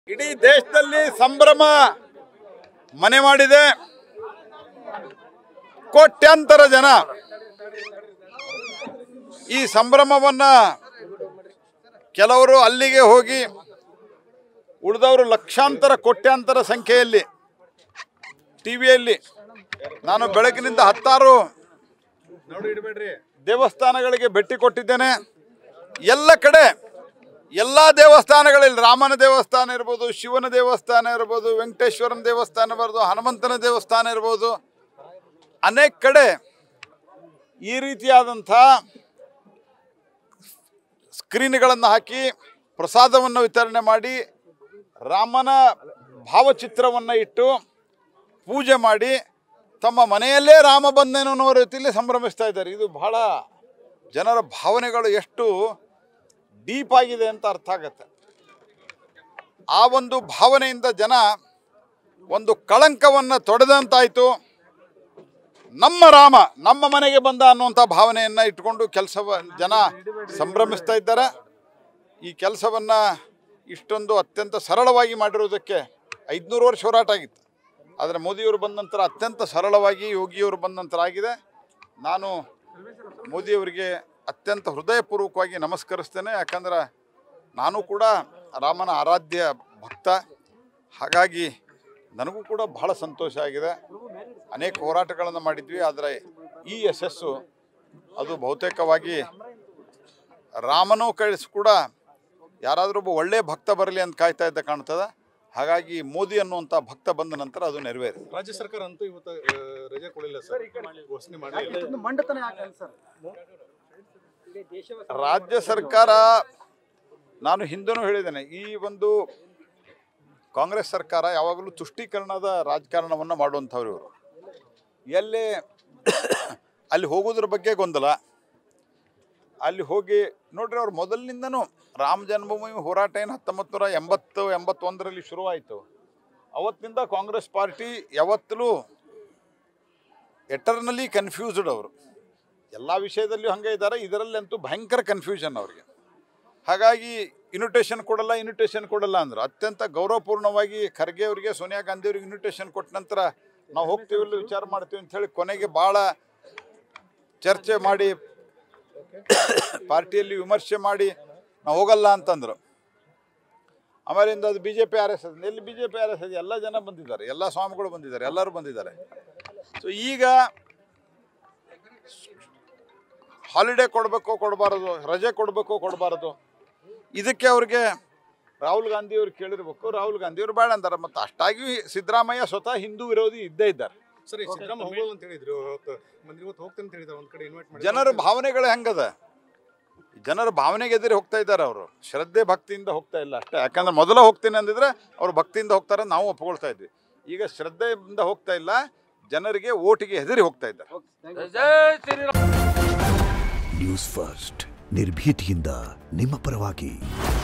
ಇಡೀ ದೇಶದಲ್ಲಿ ಸಂಭ್ರಮ ಮನೆ ಮಾಡಿದೆ ಕೋಟ್ಯಾಂತರ ಜನ ಈ ಸಂಭ್ರಮವನ್ನ ಕೆಲವರು ಅಲ್ಲಿಗೆ ಹೋಗಿ ಉಳಿದವರು ಲಕ್ಷಾಂತರ ಕೋಟ್ಯಾಂತರ ಸಂಖ್ಯೆಯಲ್ಲಿ ಟಿವಿಯಲ್ಲಿ ನಾನು ಬೆಳಗಿನಿಂದ ಹತ್ತಾರು ದೇವಸ್ಥಾನಗಳಿಗೆ ಭೇಟಿ ಕೊಟ್ಟಿದ್ದೇನೆ ಎಲ್ಲ ಕಡೆ ಎಲ್ಲ ದೇವಸ್ಥಾನಗಳಲ್ಲಿ ರಾಮನ ದೇವಸ್ಥಾನ ಇರ್ಬೋದು ಶಿವನ ದೇವಸ್ಥಾನ ಇರ್ಬೋದು ವೆಂಕಟೇಶ್ವರನ ದೇವಸ್ಥಾನ ಇರ್ಬೋದು ಹನುಮಂತನ ದೇವಸ್ಥಾನ ಇರ್ಬೋದು ಅನೇಕ ಕಡೆ ಈ ರೀತಿಯಾದಂಥ ಸ್ಕ್ರೀನ್ಗಳನ್ನು ಹಾಕಿ ಪ್ರಸಾದವನ್ನು ವಿತರಣೆ ಮಾಡಿ ರಾಮನ ಭಾವಚಿತ್ರವನ್ನು ಇಟ್ಟು ಪೂಜೆ ಮಾಡಿ ತಮ್ಮ ಮನೆಯಲ್ಲೇ ರಾಮ ಬಂದನು ಅನ್ನೋ ರೀತಿಯಲ್ಲಿ ಸಂಭ್ರಮಿಸ್ತಾ ಇದ್ದಾರೆ ಇದು ಬಹಳ ಜನರ ಭಾವನೆಗಳು ಎಷ್ಟು ಡೀಪ್ ಆಗಿದೆ ಅಂತ ಅರ್ಥ ಆಗತ್ತೆ ಆ ಒಂದು ಭಾವನೆಯಿಂದ ಜನ ಒಂದು ಕಳಂಕವನ್ನು ತೊಡೆದಂತಾಯಿತು ನಮ್ಮ ರಾಮ ನಮ್ಮ ಮನೆಗೆ ಬಂದ ಅನ್ನುವಂಥ ಭಾವನೆಯನ್ನು ಇಟ್ಕೊಂಡು ಕೆಲಸವ ಜನ ಸಂಭ್ರಮಿಸ್ತಾ ಇದ್ದಾರೆ ಈ ಕೆಲಸವನ್ನು ಇಷ್ಟೊಂದು ಅತ್ಯಂತ ಸರಳವಾಗಿ ಮಾಡಿರುವುದಕ್ಕೆ ಐದುನೂರು ವರ್ಷ ಹೋರಾಟ ಆಗಿತ್ತು ಆದರೆ ಮೋದಿಯವರು ಬಂದ ನಂತರ ಅತ್ಯಂತ ಸರಳವಾಗಿ ಯೋಗಿಯವರು ಬಂದ ನಂತರ ಆಗಿದೆ ನಾನು ಮೋದಿಯವರಿಗೆ ಅತ್ಯಂತ ಹೃದಯಪೂರ್ವಕವಾಗಿ ನಮಸ್ಕರಿಸ್ತೇನೆ ಯಾಕಂದ್ರೆ ನಾನು ಕೂಡ ರಾಮನ ಆರಾಧ್ಯ ಭಕ್ತ ಹಾಗಾಗಿ ನನಗೂ ಕೂಡ ಬಹಳ ಸಂತೋಷ ಆಗಿದೆ ಅನೇಕ ಹೋರಾಟಗಳನ್ನು ಮಾಡಿದ್ವಿ ಆದರೆ ಈ ಯಶಸ್ಸು ಅದು ಬಹುತೇಕವಾಗಿ ರಾಮನೂ ಕಳಿಸಿ ಕೂಡ ಯಾರಾದರೂ ಒಬ್ಬ ಒಳ್ಳೆಯ ಭಕ್ತ ಬರಲಿ ಅಂತ ಕಾಯ್ತಾ ಇದ್ದ ಕಾಣ್ತದೆ ಹಾಗಾಗಿ ಮೋದಿ ಅನ್ನುವಂಥ ಭಕ್ತ ಬಂದ ನಂತರ ಅದು ನೆರವೇರಿದೆ ರಾಜ್ಯ ಸರ್ಕಾರ ಅಂತೂ ಇವತ್ತು ಆ, ರಜೆ ಕೊಡಲಿಲ್ಲ ಸರ್ ಘೋಷಣೆ ಮಾಡಲಿಲ್ಲ ಒಂದು ಮಂಡತನ ಯಾಕೆ ಸರ್ ರಾಜ್ಯ ಸರ್ಕಾರ ನಾನು ಹಿಂದೂ ಹೇಳಿದ್ದೇನೆ ಈ ಒಂದು ಕಾಂಗ್ರೆಸ್ ಸರ್ಕಾರ ಯಾವಾಗಲೂ ತುಷ್ಟೀಕರಣದ ರಾಜಕಾರಣವನ್ನು ಮಾಡುವಂಥವ್ರು ಇವರು ಎಲ್ಲಿ ಅಲ್ಲಿ ಹೋಗೋದ್ರ ಬಗ್ಗೆ ಗೊಂದಲ ಅಲ್ಲಿ ಹೋಗಿ ನೋಡ್ರಿ ಅವ್ರು ಮೊದಲಿನಿಂದನೂ ರಾಮ ಜನ್ಮಭೂಮಿ ಹೋರಾಟ ಏನು ಹತ್ತೊಂಬತ್ತು ನೂರ ಎಂಬತ್ತು ಎಂಬತ್ತೊಂದರಲ್ಲಿ ಶುರುವಾಯಿತು ಅವತ್ತಿನಿಂದ ಕಾಂಗ್ರೆಸ್ ಪಾರ್ಟಿ ಯಾವತ್ತಲೂ ಎಟರ್ನಲಿ ಕನ್ಫ್ಯೂಸ್ಡ್ ಅವರು ಎಲ್ಲ ವಿಷಯದಲ್ಲಿಯೂ ಹಾಗೆ ಇದ್ದಾರೆ ಇದರಲ್ಲಂತೂ ಭಯಂಕರ ಕನ್ಫ್ಯೂಷನ್ ಅವ್ರಿಗೆ ಹಾಗಾಗಿ ಇನ್ವಿಟೇಷನ್ ಕೊಡಲ್ಲ ಇನ್ವಿಟೇಷನ್ ಕೊಡಲ್ಲ ಅಂದರು ಅತ್ಯಂತ ಗೌರವಪೂರ್ಣವಾಗಿ ಖರ್ಗೆ ಅವರಿಗೆ ಸೋನಿಯಾ ಗಾಂಧಿ ಅವ್ರಿಗೆ ಇನ್ವಿಟೇಷನ್ ಕೊಟ್ಟ ನಂತರ ನಾವು ಹೋಗ್ತೀವಿ ಇಲ್ಲಿ ವಿಚಾರ ಮಾಡ್ತೀವಿ ಅಂತ ಹೇಳಿ ಕೊನೆಗೆ ಭಾಳ ಚರ್ಚೆ ಮಾಡಿ ಪಾರ್ಟಿಯಲ್ಲಿ ವಿಮರ್ಶೆ ಮಾಡಿ ನಾವು ಹೋಗಲ್ಲ ಅಂತಂದರು ಆಮೇಲಿಂದ ಅದು B J P R S S ಎಲ್ಲಿ B J P R S S ಎಲ್ಲ ಜನ ಬಂದಿದ್ದಾರೆ ಎಲ್ಲ ಸ್ವಾಮಿಗಳು ಬಂದಿದ್ದಾರೆ ಎಲ್ಲರೂ ಬಂದಿದ್ದಾರೆ ಸೊ ಈಗ ಹಾಲಿಡೇ ಕೊಡಬೇಕು ಕೊಡಬಾರದು ರಜೆ ಕೊಡಬೇಕು ಕೊಡಬಾರದು ಇದಕ್ಕೆ ಅವ್ರಿಗೆ ರಾಹುಲ್ ಗಾಂಧಿ ಅವ್ರು ಕೇಳಿರ್ಬೇಕು ರಾಹುಲ್ ಗಾಂಧಿ ಅವ್ರು ಬೇಡ ಅಂತಾರೆ ಮತ್ತು ಅಷ್ಟಾಗಿ ಸಿದ್ದರಾಮಯ್ಯ ಸ್ವತಃ ಹಿಂದೂ ವಿರೋಧಿ ಇದ್ದೇ ಇದ್ದಾರೆ ಸರ್ ಈ ಸಿದ್ದರಾಮಯ್ಯ ಹೋಗೋದು ಅಂತ ಹೇಳಿದ್ರು ಇವತ್ತು ಮಂದಿ ಇವತ್ತು ಹೋಗ್ತೇನೆ ಅಂತ ಹೇಳಿದ್ರು ಒಂದ್ ಕಡೆ ಇನ್ವೈಟ್ ಮಾಡಿ ಜನರ ಭಾವನೆಗಳು ಹೆಂಗದ ಜನರ ಭಾವನೆಗೆ ಎದುರು ಹೋಗ್ತಾ ಇದ್ದಾರೆ ಅವರು ಶ್ರದ್ಧೆ ಭಕ್ತಿಯಿಂದ ಹೋಗ್ತಾ ಇಲ್ಲ ಅಷ್ಟೇ ಯಾಕಂದ್ರೆ ಮೊದಲ ಹೋಗ್ತೀನಿ ಅಂದಿದ್ರೆ ಅವ್ರು ಭಕ್ತಿಯಿಂದ ಹೋಗ್ತಾರೆ ನಾವು ಒಪ್ಕೊಳ್ತಾ ಇದ್ವಿ ಈಗ ಶ್ರದ್ಧೆಯಿಂದ ಹೋಗ್ತಾ ಇಲ್ಲ ಜನರಿಗೆ ಓಟಿಗೆ ಹೆದರಿ ಹೋಗ್ತಾ ಇದ್ದಾರೆ ನ್ಯೂಸ್ ಫಸ್ಟ್ ನಿರ್ಭೀತಿಯಿಂದ ನಿಮ್ಮ ಪರವಾಗಿ